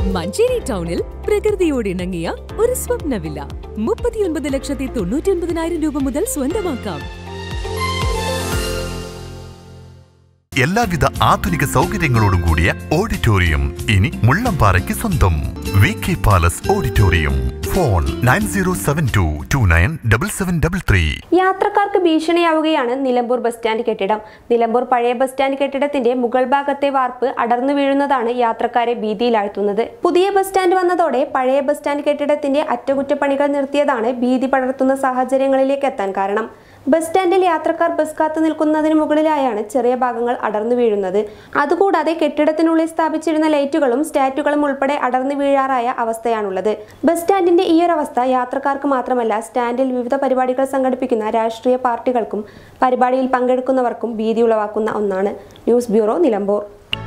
മഞ്ചേരി ടൗണിൽ പ്രകൃതിയോട് ഇണങ്ങിയ ഒരു സ്വപ്ന വില്ല മുപ്പത്തിയൊൻപത് ലക്ഷത്തി തൊണ്ണൂറ്റി ഒൻപതിനായിരം രൂപ മുതൽ സ്വന്തമാക്കാം എല്ലാവിധ ആധുനിക സൗകര്യങ്ങളോടും കൂടിയ ഓഡിറ്റോറിയം ഇനി മുള്ളംപാറയ്ക്ക് സ്വന്തം V K palace auditorium phone nine zero seven two two nine double seven double three യാത്രക്കാർക്ക് ഭീഷണിയാവുകയാണ് നിലമ്പൂർ ബസ് സ്റ്റാൻഡ് കെട്ടിടം നിലമ്പൂർ പഴയ ബസ് സ്റ്റാൻഡ് കെട്ടിടത്തിന്റെ മുകൾ ഭാഗത്തെ വാർപ്പ് അടർന്നു വീഴുന്നതാണ് യാത്രക്കാരെ ഭീതിയിലാഴ്ത്തുന്നത് പുതിയ ബസ് സ്റ്റാൻഡ് വന്നതോടെ പഴയ ബസ് സ്റ്റാൻഡ് കെട്ടിടത്തിന്റെ അറ്റകുറ്റപ്പണികൾ നിർത്തിയതാണ് ഭീതി പടർത്തുന്ന സാഹചര്യങ്ങളിലേക്ക് എത്താൻ കാരണം ബസ് സ്റ്റാൻഡിൽ യാത്രക്കാർ ബസ് കാത്തു നിൽക്കുന്നതിന് മുകളിലായാണ് ചെറിയ ഭാഗങ്ങൾ അടർന്നു വീഴുന്നത് അതുകൂടാതെ കെട്ടിടത്തിനുള്ളിൽ സ്ഥാപിച്ചിരുന്ന ലൈറ്റുകളും സ്റ്റാറ്റുകളും ഉൾപ്പെടെ അടർന്നു വീഴാറായ അവസ്ഥയാണുള്ളത് ബസ് സ്റ്റാൻഡിന്റെ ഈ ഒരു അവസ്ഥ യാത്രക്കാർക്ക് മാത്രമല്ല സ്റ്റാൻഡിൽ വിവിധ പരിപാടികൾ സംഘടിപ്പിക്കുന്ന രാഷ്ട്രീയ പാർട്ടികൾക്കും പരിപാടിയിൽ പങ്കെടുക്കുന്നവർക്കും ഭീതി ഉളവാക്കുന്ന ഒന്നാണ് ന്യൂസ് ബ്യൂറോ നിലമ്പൂർ